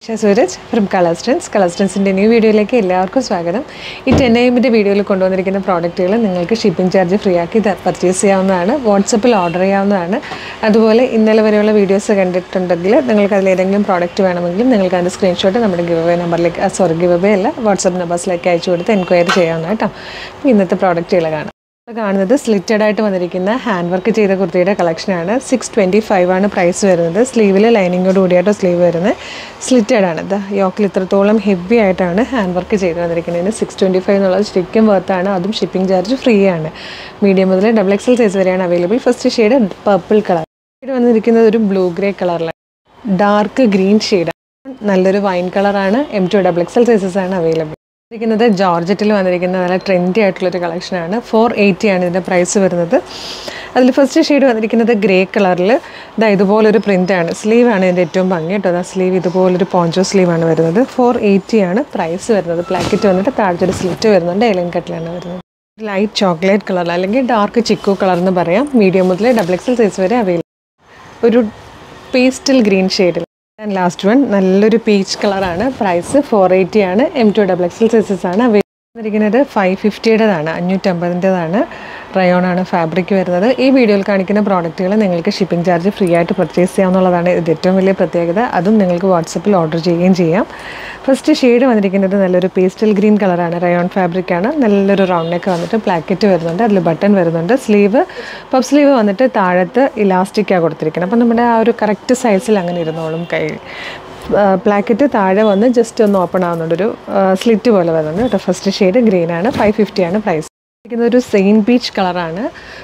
ഷ സൂരജ് ഫ്രം കളർസ്റ്റൻസ് കളർസ്റ്റൻസിൻ്റെ ന്യൂ വീഡിയോയിലേക്ക് എല്ലാവർക്കും സ്വാഗതം ഈ ടെൻ എമ്മിൻ്റെ വീഡിയോയിൽ കൊണ്ടുവന്നിരിക്കുന്ന പ്രോഡക്റ്റുകൾ നിങ്ങൾക്ക് ഷിപ്പിംഗ് ചാർജ് ഫ്രീ ആക്കി പർച്ചേസ് ചെയ്യാവുന്നതാണ് വാട്സപ്പിൽ ഓർഡർ ചെയ്യാവുന്നതാണ് അതുപോലെ ഇന്നലെ വരെയുള്ള വീഡിയോസ് കണ്ടിട്ടുണ്ടെങ്കിൽ നിങ്ങൾക്ക് അതിൽ ഏതെങ്കിലും പ്രോഡക്റ്റ് വേണമെങ്കിൽ നിങ്ങൾക്ക് അതിൻ്റെ സ്ക്രീൻഷോട്ട് നമ്മുടെ ഗിവ് അവേ നമ്പറിലേക്ക് സോറി ഗിവ് അവേ അല്ല വാട്സപ്പ് നമ്പേഴ്സിലേക്ക് അയച്ചു കൊടുത്ത് എൻക്വയറി ചെയ്യാവുന്ന കേട്ടോ അപ്പോൾ ഇന്നത്തെ പ്രോഡക്റ്റുകൾ കാണാം ഇപ്പോൾ കാണുന്നത് സ്ലിറ്റഡ് ആയിട്ട് വന്നിരിക്കുന്ന ഹാൻഡ് വർക്ക് ചെയ്ത കുർത്തിയുടെ കളക്ഷനാണ് സിക്സ് ട്വൻറ്റി ഫൈവ് ആണ് പ്രൈസ് വരുന്നത് സ്ലീവിൽ ലൈനിങ്ങോട് കൂടിയാട്ടോ സ്ലീവ് വരുന്നത് സ്ലിറ്റഡ് ആണ് ഇത് യോക്കിൽ ഇത്രത്തോളം ഹെവി ആയിട്ടാണ് ഹാൻഡ് വർക്ക് ചെയ്ത് വന്നിരിക്കുന്നത് സിക്സ് ട്വൻറ്റി ഫൈവ് എന്നുള്ളത് ശരിക്കും വർത്താണ് അതും ഷിപ്പിംഗ് ചാർജ് ഫ്രീ ആണ് മീഡിയം മുതൽ ഡബിൾ എക്സൽ സൈസ് വരെയാണ് available first shade purple colour ഇത് വന്നിരിക്കുന്നത് ഒരു ബ്ലൂ ഗ്രേ കളറിലാണ് ഡാർക്ക് ഗ്രീൻ ഷെയ്ഡാണ് നല്ലൊരു വൈൻ കളറാണ് M to double XL sizes ആണ് അവൈലബിൾ ഇരിക്കുന്നത് ജോർജറ്റിൽ വന്നിരിക്കുന്ന നല്ല ട്രെൻഡി ആയിട്ടുള്ളൊരു കളക്ഷനാണ് ഫോർ എയ്റ്റി ആണ് ഇതിൻ്റെ പ്രൈസ് വരുന്നത് അതിൽ ഫസ്റ്റ് ഷെയ്ഡ് വന്നിരിക്കുന്നത് ഗ്രേ കളറിൽ ഇതാ ഇതുപോലൊരു പ്രിൻ്റാണ് സ്ലീവാണ് ഇതിൻ്റെ ഏറ്റവും ഭംഗി കേട്ടോ അതാ സ്ലീവ് ഇതുപോലൊരു പോഞ്ചോ സ്ലീവാണ് വരുന്നത് ഫോർ എയ്റ്റി ആണ് പ്രൈസ് വരുന്നത് പ്ലാക്കറ്റ് വന്നിട്ട് താഴത്തൊരു സ്ലിറ്റ് വരുന്നുണ്ട് എലൻ കട്ടിലാണ് വരുന്നത് ലൈറ്റ് ചോക്ലേറ്റ് കളർ അല്ലെങ്കിൽ ഡാർക്ക് ചിക്കു കളർ എന്ന് പറയാം മീഡിയം മുതൽ ഡബിൾ എക്സൽ സൈസ് വരെ അവൈലബിൾ ഒരു പേസ്റ്റൽ ഗ്രീൻ ഷെയ്ഡിൽ ആൻഡ് ലാസ്റ്റ് വൺ നല്ലൊരു പീച്ച് കളറാണ് പ്രൈസ് ഫോർ എയ്റ്റി ആണ് M to double XL sizes ആണ് അവൈലബിൾ ഫൈവ് ഫിഫ്റ്റിയുടേതാണ് അഞ്ഞൂറ്റമ്പതിൻ്റെതാണ് റയോണാണ് ഫാബ്രിക് വരുന്നത് ഈ വീഡിയോയിൽ കാണിക്കുന്ന പ്രോഡക്റ്റുകൾ നിങ്ങൾക്ക് ഷിപ്പിംഗ് ചാർജ് ഫ്രീ ആയിട്ട് പർച്ചേസ് ചെയ്യാവുന്നതാണ് ഇത് ഏറ്റവും വലിയ പ്രത്യേകത അതും നിങ്ങൾക്ക് വാട്സപ്പിൽ ഓർഡർ ചെയ്യുകയും ചെയ്യാം ഫസ്റ്റ് ഷെയ്ഡ് വന്നിരിക്കുന്നത് നല്ലൊരു പേസ്റ്റൽ ഗ്രീൻ കളറാണ് റയോൺ ഫാബ്രിക് ആണ് നല്ലൊരു റൗണ്ട് നെക്ക് വന്നിട്ട് പ്ലാക്കറ്റ് വരുന്നുണ്ട് അതിൽ ബട്ടൺ വരുന്നുണ്ട് സ്ലീവ് പഫ് സ്ലീവ് വന്നിട്ട് താഴത്ത് ഇലാസ്റ്റിക്കാണ് കൊടുത്തിരിക്കുന്നത് അപ്പം നമ്മുടെ ആ ഒരു കറക്റ്റ് സൈസിൽ അങ്ങനെ ഇരുന്നോളും കൈ പ്ലാക്കറ്റ് താഴെ വന്ന് ജസ്റ്റ് ഒന്ന് ഓപ്പൺ ആവുന്നുണ്ട് ഒരു സ്ലിറ്റ് പോലെ വരുന്നുണ്ട് കേട്ടോ ഫസ്റ്റ് ഷെയ്ഡ് ഗ്രീൻ ആണ് ഫൈവ് ഫിഫ്റ്റി ആണ് പ്രൈസ് ഒരു സെയിൻ ബീച്ച് കളറാണ്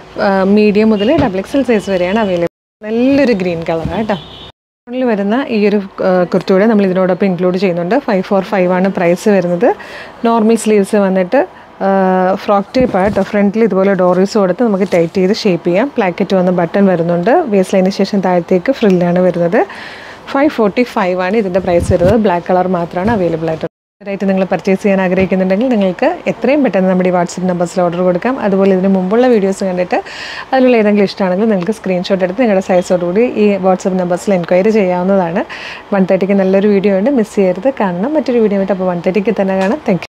മീഡിയം മുതൽ ഡബിൾ എക്സൽ സൈസ് വരെയാണ് അവൈലബിൾ നല്ലൊരു ഗ്രീൻ കളറാണ് കേട്ടോ ഫോണിൽ വരുന്ന ഈ ഒരു കുർത്തിയുടെ നമ്മൾ ഇതിനോടൊപ്പം ഇൻക്ലൂഡ് ചെയ്യുന്നുണ്ട് ഫൈവ് ഫോർ ഫൈവ് ആണ് പ്രൈസ് വരുന്നത് നോർമൽ സ്ലീവ്സ് വന്നിട്ട് ഫ്രോക്ക് ടൈപ്പ് ആയിട്ടോ ഫ്രണ്ടിൽ ഇതുപോലെ ഡോറീസ് കൊടുത്ത് നമുക്ക് ടൈറ്റ് ചെയ്ത് ഷേപ്പ് ചെയ്യാം പ്ലാക്കറ്റ് വന്ന് ബട്ടൺ വരുന്നുണ്ട് വേസ്റ്റ് ലൈനിന് ശേഷം താഴത്തേക്ക് ഫ്രില്ലാണ് വരുന്നത് ഫൈവ് ഫോർട്ടി ഫൈവ് ആണ് ഇതിൻ്റെ പ്രൈസ് വരുന്നത് ബ്ലാക്ക് കളർ മാത്രമാണ് അവൈലബിൾ ആയിട്ട് ആയിട്ട് നിങ്ങൾ പർച്ചേസ് ചെയ്യാൻ ആഗ്രഹിക്കുന്നുണ്ടെങ്കിൽ നിങ്ങൾക്ക് എത്രയും പെട്ടെന്ന് നമ്മുടെ ഈ വാട്സപ്പ് നമ്പേഴ്സിൽ ഓർഡർ കൊടുക്കാം അതുപോലെ ഇതിന് മുമ്പുള്ള വീഡിയോസ് കണ്ടിട്ട് അതിലുള്ള ഏതെങ്കിലും ഇഷ്ടമാണെങ്കിൽ നിങ്ങൾക്ക് സ്ക്രീൻഷോട്ട് എടുത്ത് നിങ്ങളുടെ സൈസോടുകൂടി ഈ വാട്സപ്പ് നമ്പേഴ്സിൽ എൻക്വയറി ചെയ്യാവുന്നതാണ് വൺ തേർട്ടിക്ക് നല്ലൊരു വീഡിയോ ഉണ്ട് മിസ് ചെയ്യരുത് കാണണം മറ്റൊരു വീഡിയോ ആയിട്ട് അപ്പോൾ വൺ തേർട്ടിക്ക് തന്നെ കാണാം താങ്ക്